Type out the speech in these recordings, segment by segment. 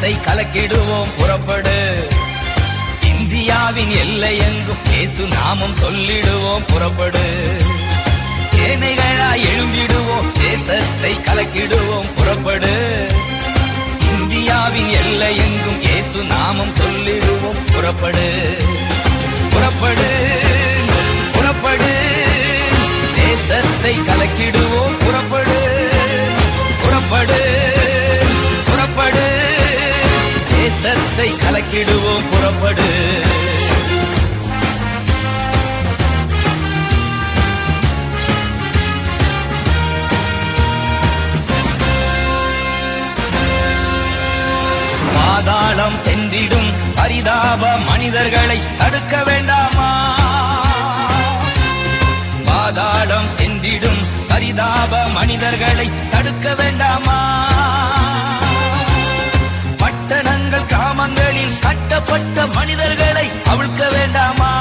தேசத்தை கலக்கிடுவோம் புறப்படு இந்தியாவின் எல்லை எங்கும் ஏசு நாமம் சொல்லிடுவோம் புறப்படு சேனைகளா எழும்பிடுவோம் தேசத்தை கலக்கிடுவோம் புறப்படு இந்தியாவின் எல்லை எங்கும் ஏசு நாமம் சொல்லிடுவோம் புறப்படு புறப்படு புறப்படு தேசத்தை கலக்கிடுவோம் புறப்படு புறப்படு புறப்படு தேசத்தை கலக்கிடுவோம் புறப்படு பாதாளம் சென்றிடும் பரிதாப மனிதர்களை தடுக்க வேண்டாமா பாதாளம் சென்றிடும் பரிதாப மனிதர்களை தடுக்க வேண்டாமா பட்டணங்கள் கிராமங்களில் கட்டப்பட்ட மனிதர்களை அவிழ்க்க வேண்டாமா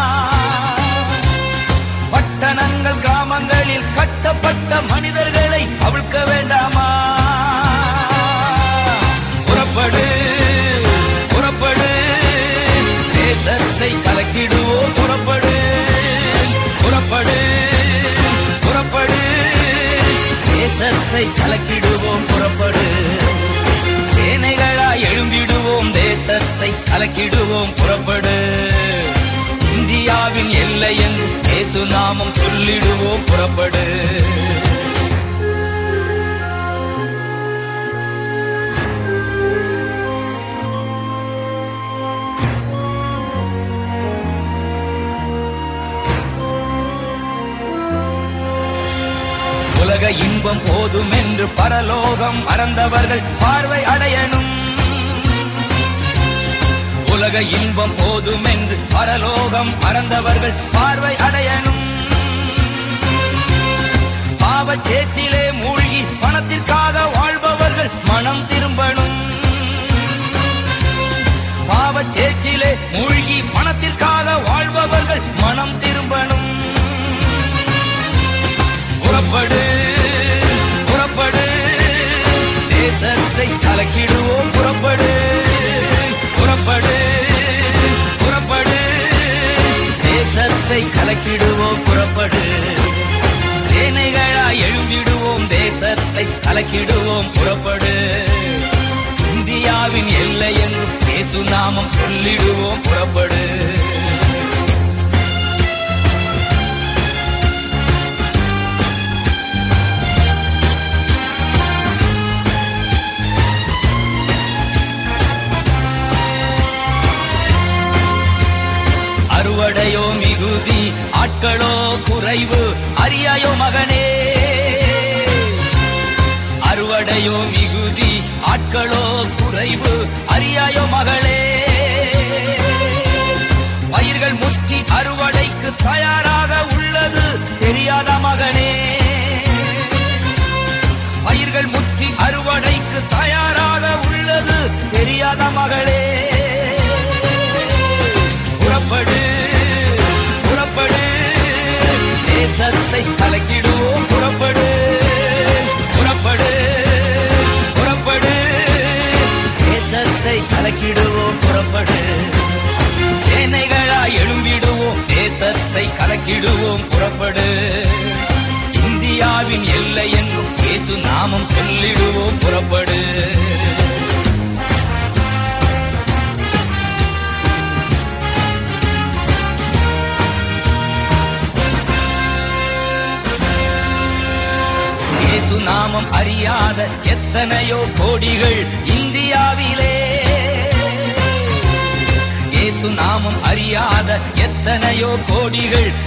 பட்டணங்கள் கிராமங்களில் கட்டப்பட்ட மனிதர்களை அவிழ்க்க வேண்டாமா புறப்படு புறப்படு தேசத்தை கலக்கிடுவோம் புறப்படு புறப்படு புறப்படு தேசத்தை கலக்கிடுவோம் புறப்படு சேனைகளா எழும்பிடுவோம் தேசத்தை கலக்கிடுவோம் புறப்படு இந்தியாவின் எல்லை என்று ஏசு நாமம் சொல்லிடுவோம் புறப்படு உலக இன்பம் போதும் என்று பரலோகம் மறந்தவர்கள் பார்வை அடையணும் உலக இன்பம் போதும் என்று பரலோகம் மறந்தவர்கள் பார்வை அடையணும் பாவச் சேற்றிலே மூழ்கி பணத்திற்காக வாழ்பவர்கள் மனம் திரும்பணும் பாவச் சேற்றிலே மூழ்கி பணத்திற்காக வாழ்பவர்கள் மனம் திரும்பணும் புறப்படு புறப்படு தேசத்தை கலக்கிடுவோம் புறப்படு புறப்படு புறப்படு தேசத்தை கலக்கிடுவோம் புறப்படு சேனைகளா எழும்பிடுவோம் தேசத்தை கலக்கிடுவோம் புறப்படு இந்தியாவின் எல்லை என்றும் பேசு நாமம் சொல்லிடுவோம் புறப்படு அறுவடையோ மிகுதி ஆட்களோ குறைவு அறியாயோ மகனே அறுவடையோ மிகுதி ஆட்களோ குறைவு அறியாயோ மகளே பயிர்கள் முற்றி அறுவடைக்கு தயாராக உள்ளது தெரியாத மகனே பயிர்கள் முற்றி அறுவடைக்கு தயாராக உள்ளது தெரியாத மகளே புறப்படு புறப்படு தேசத்தை கலக்கிடுவோம் புறப்படு புறப்படு புறப்படு தேசத்தை கலக்கிடுவோம் புறப்படு சேனைகளா எழும்பிடுவோம் தேசத்தை கலக்கிடுவோம் புறப்படு இந்தியாவின் எல்லை என்றும் ஏசு நாமம் சொல்லிடுவோம் புறப்படு இயேசு நாமம் அறியாத எத்தனையோ கோடிகள் இந்தியாவிலே இயேசு நாமம் அறியாத எத்தனையோ கோடிகள்